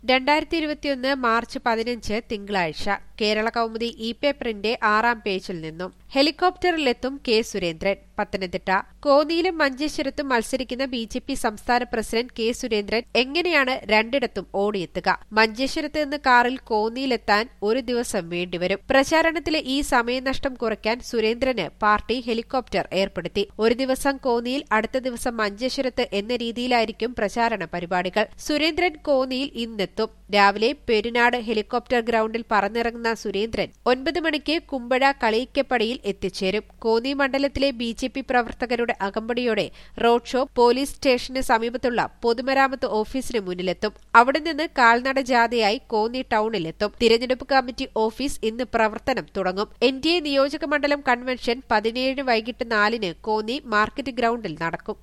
രണ്ടായിരത്തി ഇരുപത്തിയൊന്ന് മാർച്ച് പതിനഞ്ച് തിങ്കളാഴ്ച കേരള കൗമുദി ഇ പേപ്പറിന്റെ ആറാം പേജിൽ നിന്നും ഹെലികോപ്റ്ററിലെത്തും കെ സുരേന്ദ്രൻ പത്തനംതിട്ട കോന്നിയിലും മഞ്ചേശ്വരത്തും മത്സരിക്കുന്ന ബി ജെ പി സംസ്ഥാന പ്രസിഡന്റ് കെ സുരേന്ദ്രൻ എങ്ങനെയാണ് രണ്ടിടത്തും ഓടിയെത്തുക മഞ്ചേശ്വരത്ത് നിന്ന് കാറിൽ കോന്നിയിലെത്താൻ ഒരു ദിവസം വേണ്ടിവരും പ്രചാരണത്തിലെ ഈ സമയനഷ്ടം കുറയ്ക്കാൻ സുരേന്ദ്രന് പാർട്ടി ഹെലികോപ്റ്റർ ഏർപ്പെടുത്തി ഒരു ദിവസം കോന്നിയിൽ അടുത്ത ദിവസം മഞ്ചേശ്വരത്ത് എന്ന രീതിയിലായിരിക്കും പ്രചാരണ പരിപാടികൾ സുരേന്ദ്രൻ കോന്നിയിൽ ഇന്നെത്തും രാവിലെ പെരുനാട് ഹെലികോപ്റ്റർ ഗ്രൌണ്ടിൽ പറന്നിറങ്ങുന്ന സുരേന്ദ്രൻ ഒൻപത് മണിക്ക് കുമ്പഴ കളിയിക്കപ്പടിയിൽ എത്തിച്ചേരും കോന്നി മണ്ഡലത്തിലെ ബി ജെ പി പ്രവർത്തകരുടെ അകമ്പടിയോടെ റോഡ് ഷോ പോലീസ് സ്റ്റേഷന് സമീപത്തുള്ള പൊതുമരാമത്ത് ഓഫീസിന് മുന്നിലെത്തും അവിടെ നിന്ന് കാൽനട ജാഥയായി കോന്നി ടൌണിലെത്തും തിരഞ്ഞെടുപ്പ് കമ്മിറ്റി ഓഫീസ് ഇന്ന് പ്രവർത്തനം തുടങ്ങും എൻ ഡി എ നിയോജക മണ്ഡലം കൺവെൻഷൻ പതിനേഴ് വൈകിട്ട് നാലിന് കോന്നി മാർക്കറ്റ് ഗ്രൌണ്ടിൽ നടക്കും